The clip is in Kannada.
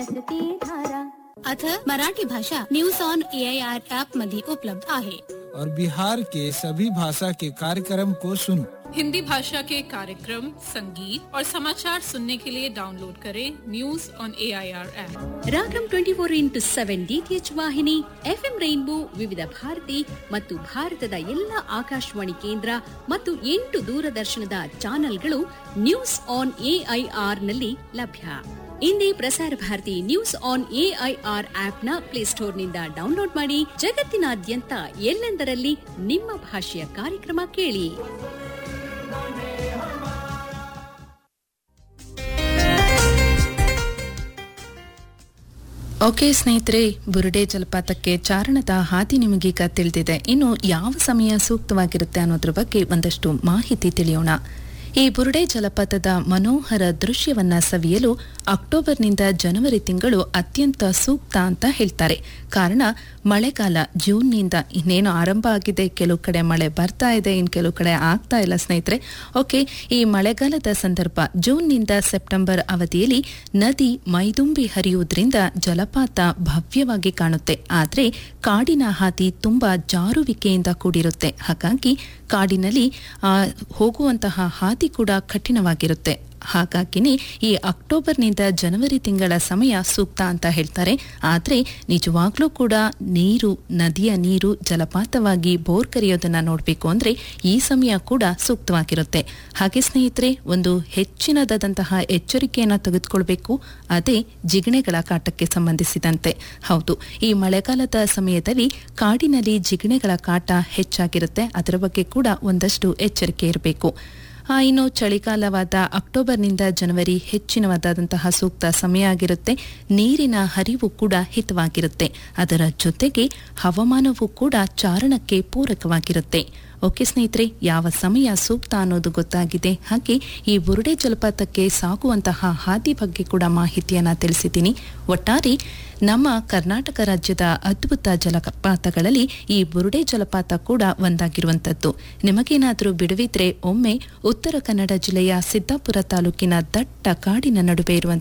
हसती धारा अथ मराठी भाषा news on A I R app मध्ये उपलब्ध आहे और बिहार के सभी भाषा के कार्यक्रम को सुनो हिंदी भाषा के कार्यक्रम संगीत और समाचार सुनने के लिए डाउनलोड करें news on A I R app Ragam twenty four into seven DTH ವಾಹಿನಿ ಎಫ್ಎಂ ರೈನ್ಬೋ ವಿವಿಧ ಭಾರತಿ ಮತ್ತು ಭಾರತದ ಎಲ್ಲ ಆಕಾಶವಾಣಿ ಕೇಂದ್ರ ಮತ್ತು ಎಂಟು ದೂರದರ್ಶನದ ಚಾನೆಲ್ಗಳು ನ್ಯೂಸ್ ಆನ್ ಎಐಆರ್ ನಲ್ಲಿ ಲಭ್ಯ ಇಂದೇ Prasar Bharati news on AIR ಆಪ್ನ ಪ್ಲೇಸ್ಟೋರ್ನಿಂದ ಡೌನ್ಲೋಡ್ ಮಾಡಿ ಜಗತ್ತಿನಾದ್ಯಂತ ಎಲ್ಲೆಂದರಲ್ಲಿ ನಿಮ್ಮ ಭಾಷೆಯ ಕಾರ್ಯಕ್ರಮ ಕೇಳಿ ಓಕೆ ಸ್ನೇಹಿತರೆ ಬುರುಡೆ ಜಲಪಾತಕ್ಕೆ ಚಾರಣದ ಹಾದಿ ನಿಮಗೀಗ ತಿಳಿದಿದೆ ಇನ್ನು ಯಾವ ಸಮಯ ಸೂಕ್ತವಾಗಿರುತ್ತೆ ಅನ್ನೋದ್ರ ಬಗ್ಗೆ ಒಂದಷ್ಟು ಮಾಹಿತಿ ತಿಳಿಯೋಣ ಈ ಬುರುಡೆ ಜಲಪಾತದ ಮನೋಹರ ದೃಶ್ಯವನ್ನ ಸವಿಯಲು ಅಕ್ಟೋಬರ್ನಿಂದ ಜನವರಿ ತಿಂಗಳು ಅತ್ಯಂತ ಸೂಕ್ತ ಅಂತ ಹೇಳ್ತಾರೆ ಕಾರಣ ಮಳೆಗಾಲ ಜೂನ್ನಿಂದ ಇನ್ನೇನು ಆರಂಭ ಆಗಿದೆ ಕೆಲವು ಕಡೆ ಮಳೆ ಬರ್ತಾ ಇದೆ ಇನ್ನು ಕೆಲವು ಕಡೆ ಆಗ್ತಾ ಇಲ್ಲ ಸ್ನೇಹಿತರೆ ಓಕೆ ಈ ಮಳೆಗಾಲದ ಸಂದರ್ಭ ಜೂನ್ನಿಂದ ಸೆಪ್ಟೆಂಬರ್ ಅವಧಿಯಲ್ಲಿ ನದಿ ಮೈದುಂಬಿ ಹರಿಯುವುದರಿಂದ ಜಲಪಾತ ಭವ್ಯವಾಗಿ ಕಾಣುತ್ತೆ ಆದರೆ ಕಾಡಿನ ಹಾದಿ ತುಂಬಾ ಜಾರುವಿಕೆಯಿಂದ ಕೂಡಿರುತ್ತೆ ಹಾಗಾಗಿ ಕಾಡಿನಲ್ಲಿ ಆ, ಹೋಗುವಂತಹ ಹಾದಿ ಕೂಡ ಕಠಿಣವಾಗಿರುತ್ತೆ ಹಾಗಾಗಿನೇ ಈ ಅಕ್ಟೋಬರ್ನಿಂದ ಜನವರಿ ತಿಂಗಳ ಸಮಯ ಸೂಕ್ತ ಅಂತ ಹೇಳ್ತಾರೆ ಆದರೆ ನಿಜವಾಗ್ಲೂ ಕೂಡ ನೀರು ನದಿಯ ನೀರು ಜಲಪಾತವಾಗಿ ಬೋರ್ ಕರೆಯೋದನ್ನ ನೋಡಬೇಕು ಅಂದ್ರೆ ಈ ಸಮಯ ಕೂಡ ಸೂಕ್ತವಾಗಿರುತ್ತೆ ಹಾಗೆ ಸ್ನೇಹಿತರೆ ಒಂದು ಹೆಚ್ಚಿನದಾದಂತಹ ಎಚ್ಚರಿಕೆಯನ್ನು ತೆಗೆದುಕೊಳ್ಬೇಕು ಅದೇ ಜಿಗಣೆಗಳ ಕಾಟಕ್ಕೆ ಸಂಬಂಧಿಸಿದಂತೆ ಹೌದು ಈ ಮಳೆಗಾಲದ ಸಮಯದಲ್ಲಿ ಕಾಡಿನಲ್ಲಿ ಜಿಗಣೆಗಳ ಕಾಟ ಹೆಚ್ಚಾಗಿರುತ್ತೆ ಅದರ ಬಗ್ಗೆ ಕೂಡ ಒಂದಷ್ಟು ಎಚ್ಚರಿಕೆ ಇರಬೇಕು ಆ, ಇನ್ನು ಚಳಿಗಾಲವಾದ ಅಕ್ಟೋಬರ್ನಿಂದ ಜನವರಿ ಹೆಚ್ಚಿನವಾದಂತಹ ಸೂಕ್ತ ಸಮಯ ಆಗಿರುತ್ತೆ ನೀರಿನ ಹರಿವು ಕೂಡ ಹಿತವಾಗಿರುತ್ತೆ ಅದರ ಜೊತೆಗೆ ಹವಾಮಾನವೂ ಕೂಡ ಚಾರಣಕ್ಕೆ ಪೂರಕವಾಗಿರುತ್ತೆ ಓಕೆ ಸ್ನೇಹಿತರೆ ಯಾವ ಸಮಯ ಸೂಕ್ತ ಅನ್ನೋದು ಗೊತ್ತಾಗಿದೆ ಹಾಗೆ ಈ ಬುರುಡೆ ಜಲಪಾತಕ್ಕೆ ಸಾಗುವಂತಹ ಹಾದಿ ಬಗ್ಗೆ ಕೂಡ ಮಾಹಿತಿಯನ್ನ ತಿಳಿಸಿದ್ದೀನಿ ಒಟ್ಟಾರೆ ನಮ್ಮ ಕರ್ನಾಟಕ ರಾಜ್ಯದ ಅದ್ಭುತ ಜಲಪಾತಗಳಲ್ಲಿ ಈ ಬುರುಡೆ ಜಲಪಾತ ಕೂಡ ಒಂದಾಗಿರುವಂತದ್ದು ನಿಮಗೇನಾದರೂ ಬಿಡುವಿದ್ರೆ ಒಮ್ಮೆ ಉತ್ತರ ಕನ್ನಡ ಜಿಲ್ಲೆಯ ಸಿದ್ದಾಪುರ ತಾಲೂಕಿನ ದಟ್ಟ ಕಾಡಿನ ನಡುವೆ ಇರುವಂತಹ